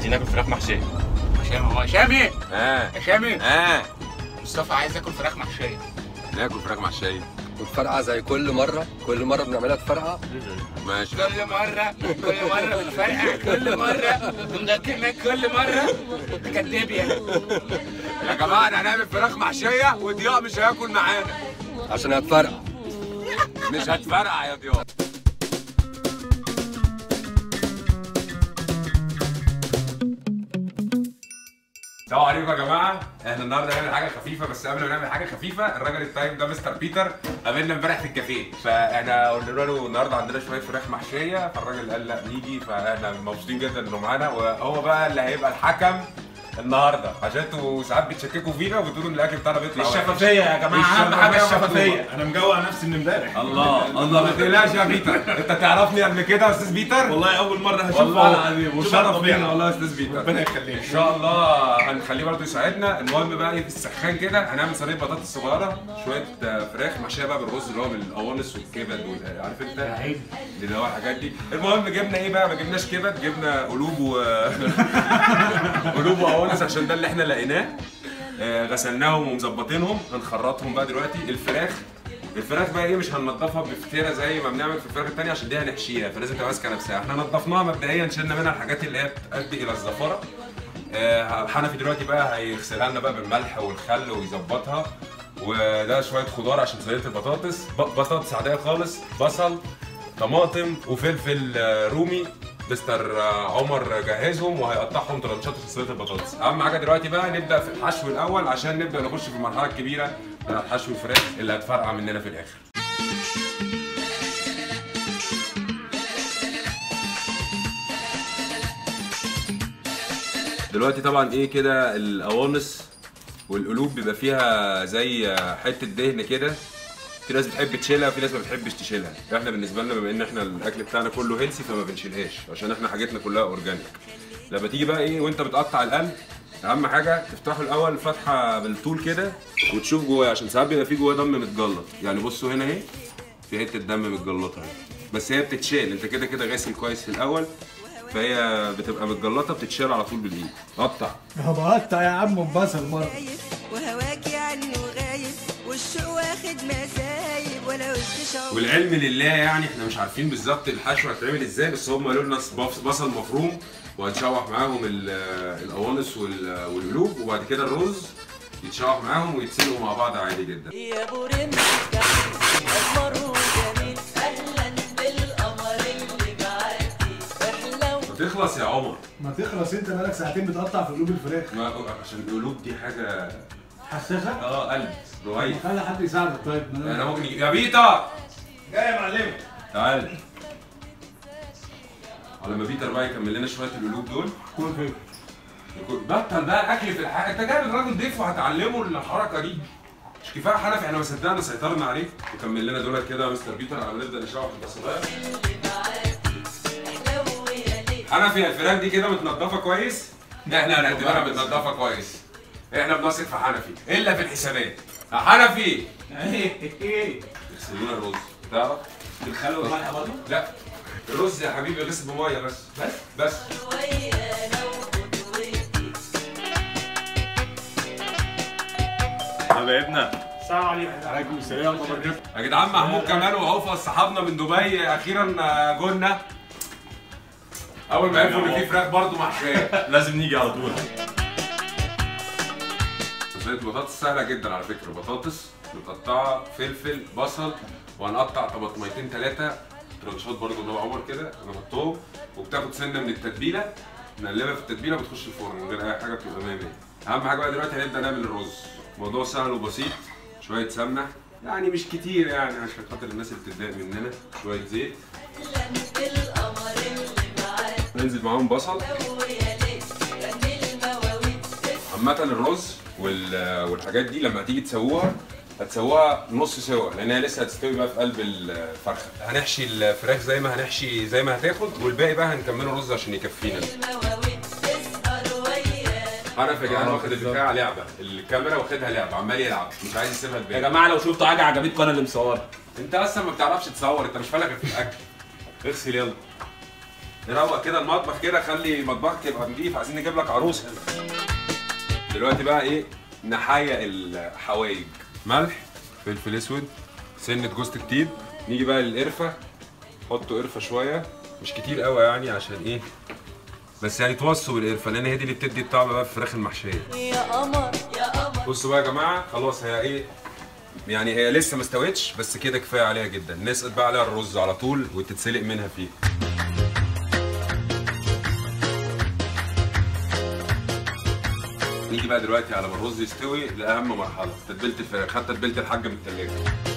عايزين ناكل فراخ محشيه هشام هو هشامي اه هشامي اه مصطفى عايز ياكل فراخ محشيه ناكل فراخ محشيه والفرقعه زي كل مره كل مره بنعملها تفرقع ماشي كل مرة كل مرة بنفرقع كل مرة بنذكرنا كل مرة كداب يعني يا جماعه احنا هنعمل فراخ محشيه وضياء مش هياكل معانا عشان هتفرقع مش هتفرقع يا ضياء السلام عليكم يا جماعه احنا النهارده هنعمل حاجه خفيفه بس قبل ما نعمل حاجه خفيفه الراجل الطيب ده مستر بيتر قابلنا امبارح في الكافيه فاحنا قلنا له النهارده عندنا شويه فراخ محشيه فالراجل قال لا نيجي فاحنا مبسوطين جدا انه معانا وهو بقى اللي هيبقى الحكم النهارده عشان انتوا ساعات بتشككوا فينا وبتقولوا ان الاكل بتاعنا بيطلع وحش. الشفافية يا جماعة أهم حاجة الشفافية انا مجوع نفسي من امبارح الله الله ما تقلقش يا بيتر انت تعرفني قبل كده يا استاذ بيتر والله اول مره هشوفه والله العظيم شوف وشرف طبيعي. بينا والله يا استاذ بيتر ربنا يخليك ان شاء الله هنخليه برضه يساعدنا المهم بقى ايه في السخان كده هنعمل صينيه بطاطس صغيره شويه آه، فراخ محشيه بقى بالرز اللي هو بالقوانص والكبد وال- عارف انت اللي هو الحاجات دي المهم جبنا ايه بقى ما جبناش كبد جبنا قلوب و قلوب وقوانص عشان ده اللي احنا لقيناه آه، غسلناهم ومظبطينهم هنخرطهم بقى دلوقتي الفراخ الفراخ بقى ايه مش هننضفها بفتيره زي ما بنعمل في الفراخ التانية عشان دي هنحشيها فلازم تبقى ماسكه نفسها احنا نضفناها مبدئيا شلنا منها الحاجات اللي هي بتؤدي الى الزفاره آه، حنفي دلوقتي بقى هيغسلها لنا بقى بالملح والخل ويظبطها وده شويه خضار عشان صينيه البطاطس ب- بطاطس عاديه خالص بصل طماطم وفلفل آه، رومي مستر آه، عمر جهزهم وهيقطعهم ترانشات في صينيه البطاطس اهم حاجه دلوقتي بقى نبدا في الحشو الاول عشان نبدا نخش في المرحله الكبيره بتاعت حشو الفراخ اللي هتفرقع مننا في الاخر دلوقتي طبعا ايه كده القوانص والقلوب بيبقى فيها زي حته دهن كده في ناس بتحب تشيلها وفي ناس ما بتحبش تشيلها احنا بالنسبه لنا بما ان احنا الاكل بتاعنا كله هيلسي فما بنشيلهاش عشان احنا حاجتنا كلها اورجانيك لما تيجي بقى ايه وانت بتقطع القلب اهم حاجه تفتحه الاول فتحه بالطول كده وتشوف جواه عشان ساعات بيبقى فيه جواه دم متجلط يعني بصوا هنا اهي في حته دم متجلطه اهي بس هي بتتشال انت كده كده غاسل كويس في الاول فهي بتبقى متجلطه بتتشال على طول بالايد قطع بقطع يا عم بصل مرة غايب وهواكي عنه غايب والشوق واخد مسايب ولا وش شعور والعلم لله يعني احنا مش عارفين بالظبط الحشوه هتتعمل ازاي بس هم قالوا لنا بص- بصل مفروم وهنشوح معاهم ال- القوانص وال- والقلوب وبعد كده الرز يتشوح معاهم ويتسلقوا مع بعض عادي جدا يا ابو رمش اسمر وجميل اهلا بالقمر اللي بعدي احلى تخلص يا عمر ما تخلص انت بقالك ساعتين بتقطع في قلوب الفراخ ما عشان القلوب دي حاجه حساسة اه قلب رهيب خلي حد يساعدك طيب ما انا انا ممكن يا بيتا جاي يا معلم تعال على ما بيتر بقى يكمل لنا شويه القلوب دول كل خير يكون- بطل بقى الاكل في الحاجه انت جايب الراجل ضيف وهتعلمه الحركه دي مش كفايه حنفي احنا ما صدقنا سيطرنا عليه وكمل لنا دول كده يا مستر بيتر على ما نبدا نشوح البصلايه حنفي الفراخ دي كده متنضفه كويس احنا هنعتبرها متنضفه كويس احنا بنثق في حنفي الا في الحسابات يا حنفي اغسل لنا الرز تعرف بالخل والملح برضه لا الرز يا حبيبي غسل بميه بس بس بس حبايبنا السلام عليكم عليكم السلام ورحمة الله يا جدعان محمود كمال وعوفة صحابنا من دبي اخيرا آه، جولنا اول ما عرفوا ان في فراخ برضه محشيه لازم نيجي على طول صينيه بطاطس سهله جدا على فكره بطاطس متقطعه فلفل بصل وهنقطع طماطميتين ثلاثه ترانشات برضه اللي هو عمر كده نحطهم وبتاخد سنه من التتبيله نقلبها في التتبيله وبتخش الفرن من غير اي حاجه بتبقى 100 100 اهم حاجه بقى دلوقتي هنبدا نعمل الرز موضوع سهل وبسيط شويه سمنه يعني مش كتير يعني عشان خاطر الناس اللي بتتضايق مننا شويه زيت بالقمر اللي بعدي ننزل معاهم بصل ويا ليل كان المواويل عامة الرز وال- والحاجات دي لما هتيجي تسووها هتسووها نص سوا لان هي لسه هتستوي بقى في قلب الفرخه هنحشي الفراخ زي ما هنحشي زي ما هتاخد والباقي بقى هنكمله رز عشان يكفينا المواويل تسهر ويانا انا يا جدعان واخد البتاع لعبه الكاميرا واخدها لعبه عمال يلعب مش عايز يسيبها يا تبان جماعه لو شفتوا حاجه عجبتكم انا اللي مصورها انت اصلا ما بتعرفش تصور انت مش فالك في الاكل اغسل يلا نروق كده المطبخ كده خلي مطبخك يبقى نضيف عايزين نجيب لك عروسه دلوقتي بقى ايه نحيق الحوايج ملح فلفل اسود سنه جوز الطيب نيجي بقى للقرفه حطوا قرفه شويه مش كتير قوي يعني عشان ايه بس يعني توصوا بالقرفه لان هي دي اللي بتدي الطعم بقى في الفراخ المحشيه يا قمر يا قمر بصوا بقى يا جماعه خلاص هي ايه يعني هي لسه ما استوتش بس كده كفايه عليها جدا نسقط بقى عليها الرز على طول وتتسلق منها فيه نيجي بقى دلوقتي على ما الرز يستوي لاهم مرحله تتبيله الفراخ خدت تتبيله الحاجه من التلاجه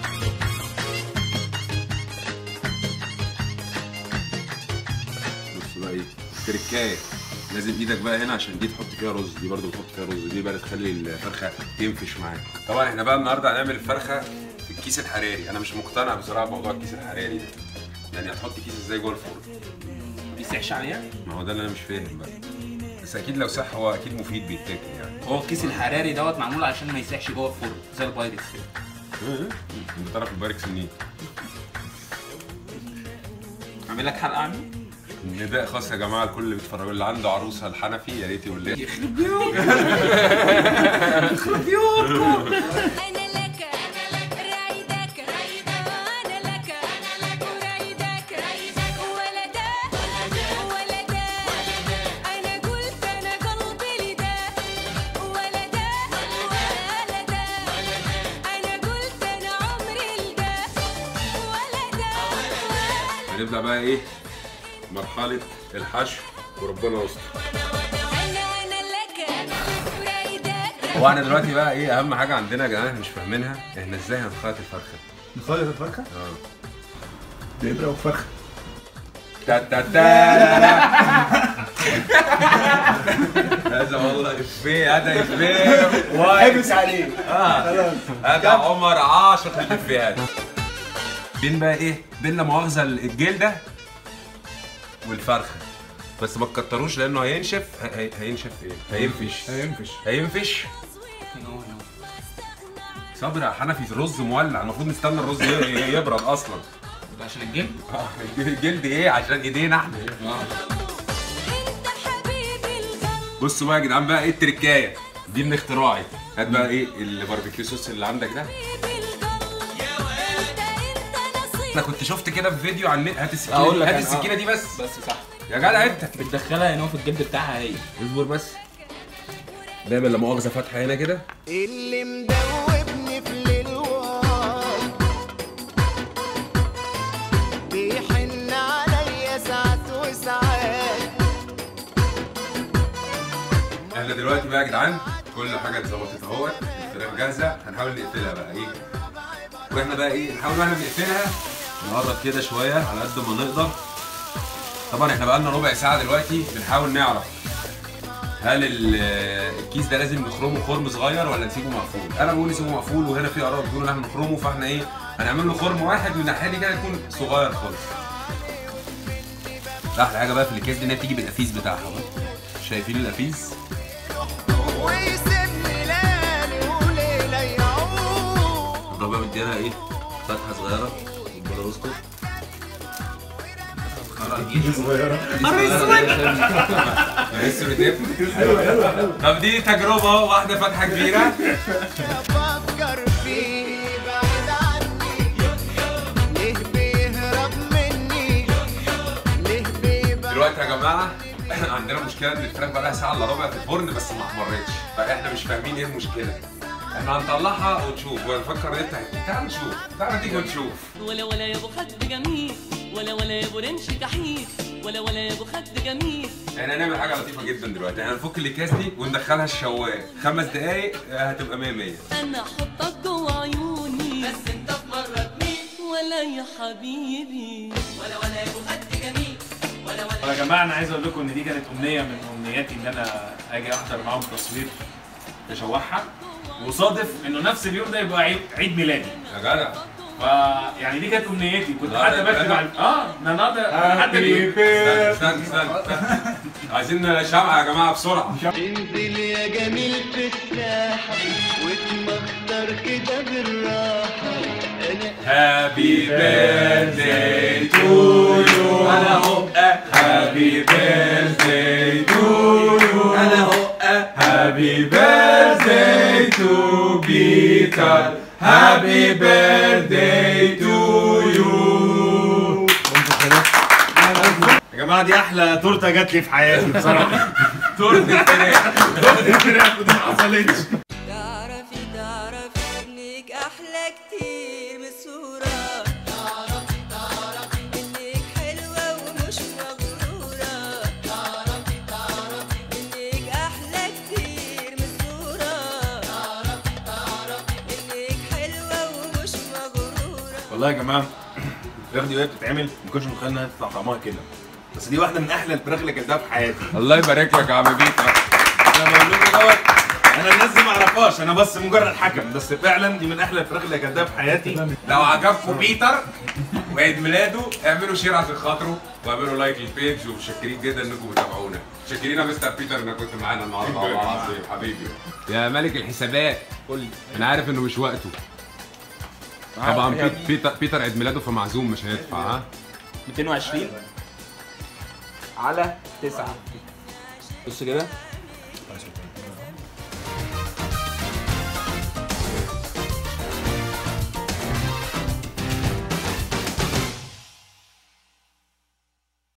بص بقى ايه تركايه لازم ايدك بقى هنا عشان دي تحط فيها رز دي برضو بتحط فيها رز دي بقى تخلي الفرخه تنفش معاك طبعا احنا بقى النهارده هنعمل الفرخه في الكيس الحراري انا مش مقتنع بصراحه بموضوع الكيس الحراري ده يعني هتحط كيس ازاي جوه الفرن ما بيسيحش عليها ما هو ده اللي انا مش فاهم بقى بس اكيد لو صح هو اكيد مفيد بيتاكل يعني هو الكيس الحراري دوت معمول عشان ما يسيحش جوه الفرن زي البايركس كده انت تعرف البارك سنين اعمل لك حلقه عنه نداء خاص يا جماعه لكل اللي بيتفرجوا اللي عنده عروسه الحنفي يا ريت يقول لي أنا لك رايدك أنا لك ورايدك ولدا ولدا أنا قلت أنا قلبي لدا ولدا ولدا أنا قلت أنا عمري لدا ولدا هنبدا بقى ايه مرحله الحشو وربنا يستر أنا أنا لك رايدك هو احنا دلوقتي بقى ايه اهم حاجه عندنا يا جماعه احنا مش فاهمينها احنا ازاي هنخيط الفرخه نخيط الفرخه اه بإبرة وفرخه تا تا تا هذا والله افيه هذا افيه وايد حبس عليه اه هذا عمر عاشق الافيهات بين بقى ايه بين لا مؤاخذه الجلده والفرخه بس ما تكتروش لانه هينشف هي- هي- هينشف ايه هينفش هينفش هينفش صبر يا حنفي الرز مولع المفروض نستنى الرز ي- ي- يبرد اصلا ده عشان الجلد الجلد ايه عشان ايدينا احنا أنت حبيبي القلب بصوا بقى يا جدعان بقى ايه التركايه دي من اختراعي هات بقى ايه الباربيكيو صوص اللي عندك ده حبيبي القلب أنت أنت نصيب انا كنت شفت كده في فيديو عن النت هات السكينه أقول دي لك هات أنا، السكينه آه. دي بس بس صح يا جدع انت بتدخلها هنا في الجلد بتاعها هي اصبر بس نعمل لا مؤاخذه فتحه هنا كده اللي مدوبني في الالوان بيحن عليا ساعات وساعات احنا دلوقتي بقى يا جدعان كل حاجه اتظبطت اهوت الفراخ جاهزه هنحاول نقفلها بقى ايه واحنا بقى ايه نحاول واحنا بنقفلها نقرب كده شويه على قد ما نقدر طبعا احنا بقى لنا ربع ساعه دلوقتي بنحاول نعرف هل ال- الكيس ده لازم نخرمه خرم صغير ولا نسيبه مقفول؟ انا بقول نسيبه مقفول وهنا في اراء بتقول ان احنا نخرمه فاحنا ايه؟ هنعمل له خرم واحد من الناحيه دي كده يكون صغير خالص. احلى حاجه بقى في الاكياس دي ان هي بتيجي بالقفيز بتاعها شايفين القفيز؟ ويسيبني ليالي وليلة يعود نروح بقى مدينا ايه فتحه صغيره ربنا يستر صغيره لسه بتقفل طب دي تجربه أهو، واحده فتحه كبيره بفكر فيه بعيد عني ليه بيهرب مني ليه بيبقى دلوقتي يا جماعه عندنا مشكله ان الفراخ بقى لها ساعه الا ربع في الفرن بس ما احمرتش فاحنا مش فاهمين ايه المشكله احنا هنطلعها ونشوف ونفكر نفتح تعال نشوف تعال تيجي ونشوف ولا ولا يا ابو خد جميل ولا ولا يا ابو رمش كحيل ولا ولا يا ابو خد جميل احنا هنعمل حاجه لطيفه جدا دلوقتي احنا هنفك الاكياس دي وندخلها الشوايه خمس دقايق آه، هتبقى 100 100 انا احطك جوه عيوني بس انت في مره تميل ولا يا حبيبي ولا ولا يا ابو خد جميل ولا ولا يا جماعه انا عايز اقول لكم ان دي كانت امنيه من امنياتي ان انا اجي احضر معاهم تصوير تشوحها وصادف انه نفس اليوم ده يبقى عيد عيد ميلادي يا جدع فيعني دي كانت امنيتي كنت لا، حتى ده بكتب أنا- على اه ده النهارده حتى استنى استنى استنى استنى. عايزين شمعة يا جماعه بسرعه انزل يا جميل في الساحة واتمخطر كده بالراحة انا هابي بيرثداي تو يو انا اهو هابي to Peter. Happy birthday to you. يا جماعه دي احلى تورته جات لي في حياتي بصراحه تورته فراخ الفراخ ودي ما حصلتش تعرفي تعرفي انك احلى كتير من الصورة تعرفي تعرفي انك حلوة ومش مغرورة تعرفي تعرفي انك احلى كتير من الصورة تعرفي تعرفي انك حلوة ومش مغرورة والله يا جماعه الفراخ دي وهي بتتعمل ما كنتش متخيل انها تطلع طعمها كده بس دي واحده من احلى الفراخ اللي اكلتها في حياتي الله يبارك لك يا عم بيتر انا بقول لكم دوت انا الناس دي ما اعرفهاش انا بس مجرد حكم بس فعلا دي من احلى الفراخ اللي اكلتها في حياتي لو عجبكم بيتر وعيد ميلاده اعملوا شير عشان خاطره واعملوا لايك للبيج ومتشكرين جدا انكم بتابعونا متشكرين يا مستر بيتر انك كنت معانا النهارده والله العظيم حبيبي يا ملك الحسابات قول لي انا عارف انه مش وقته طبعا بيت- بيتر بيتر عيد ميلاده فمعزوم مش هيدفع ها 220 على 9 بص كده